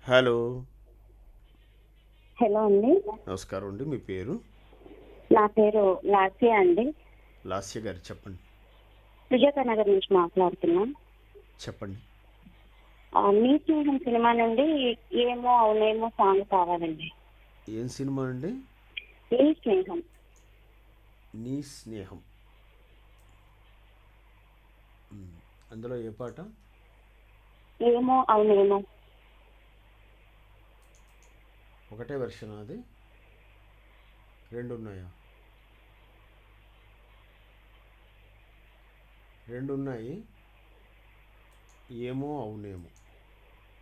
hello hello అండి నమస్కారం అండి మీ పేరు నా పేరు లాస్య అండి లాస్య గారు చెప్పండి సుజాత నగర్ నుంచి మాట్లాడుతున్నాం చెప్పండి ఆ, మీ స్నేహం సినిమా నుండి ఏమో అవునేమో సాంగ్ కావాలండి ఏం సినిమా అండి మీ స్నేహం నీ స్నేహం మ్, అందులో ఏ పాట ఏమో అవునేమో ఒకటే వెర్షన్ అది రెండు ఉన్నాయా రెండు ఉన్నాయి ఏమో అవునేమో